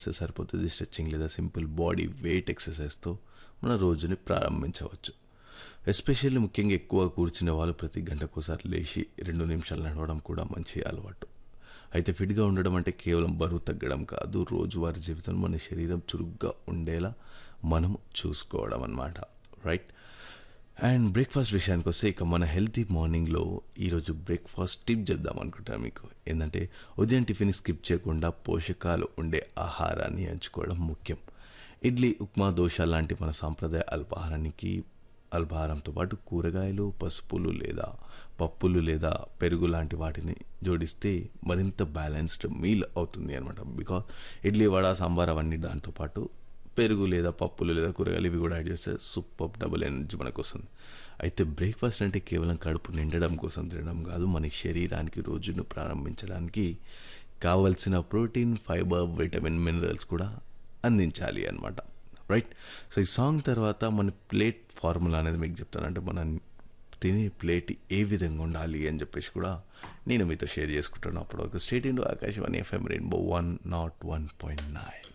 చేస్తే సరిపోతుంది స్ట్రెచ్చింగ్ లేదా సింపుల్ బాడీ వెయిట్ ఎక్సర్సైజ్తో మన రోజుని ప్రారంభించవచ్చు ఎస్పెషల్లీ ముఖ్యంగా ఎక్కువ కూర్చునే వాళ్ళు ప్రతి గంటకోసారి లేచి రెండు నిమిషాలు నడవడం కూడా మంచి అలవాటు అయితే ఫిట్గా ఉండడం అంటే కేవలం బరువు తగ్గడం కాదు రోజువారీ జీవితంలో మన శరీరం చురుగ్గా ఉండేలా మనం చూసుకోవడం అన్నమాట రైట్ అండ్ బ్రేక్ఫాస్ట్ విషయానికి వస్తే ఇక మన హెల్తీ మార్నింగ్లో ఈరోజు బ్రేక్ఫాస్ట్ టిప్ చెప్దాం అనుకుంటాను మీకు ఏంటంటే ఉదయం టిఫిన్ స్కిప్ చేయకుండా పోషకాలు ఉండే ఆహారాన్ని ఎంచుకోవడం ముఖ్యం ఇడ్లీ ఉప్మా దోశ లాంటి మన సాంప్రదాయ అల్పాహారానికి అల్పాహారంతో పాటు కూరగాయలు పసుపులు లేదా పప్పులు లేదా పెరుగు లాంటి వాటిని జోడిస్తే మరింత బ్యాలెన్స్డ్ మీల్ అవుతుంది అనమాట బికాస్ ఇడ్లీ వడ సాంబార్ అవన్నీ దాంతోపాటు పెరుగు లేదా పప్పులు లేదా కూరగాయలు ఇవి కూడా యాడ్ చేస్తే సూపర్ డబుల్ ఎనర్జీ మనకు వస్తుంది అయితే బ్రేక్ఫాస్ట్ అంటే కేవలం కడుపు నిండడం కోసం తినడం కాదు మన శరీరానికి రోజును ప్రారంభించడానికి కావలసిన ప్రోటీన్ ఫైబర్ విటమిన్ మినరల్స్ కూడా అందించాలి అనమాట రైట్ సో ఈ సాంగ్ తర్వాత మన ప్లేట్ ఫార్ములా అనేది మీకు చెప్తాను అంటే మన తినే ప్లేట్ ఏ విధంగా ఉండాలి అని చెప్పేసి కూడా నేను మీతో షేర్ చేసుకుంటాను అప్పటివరకు stay tuned Akashvani FM rainbow one nought one point nine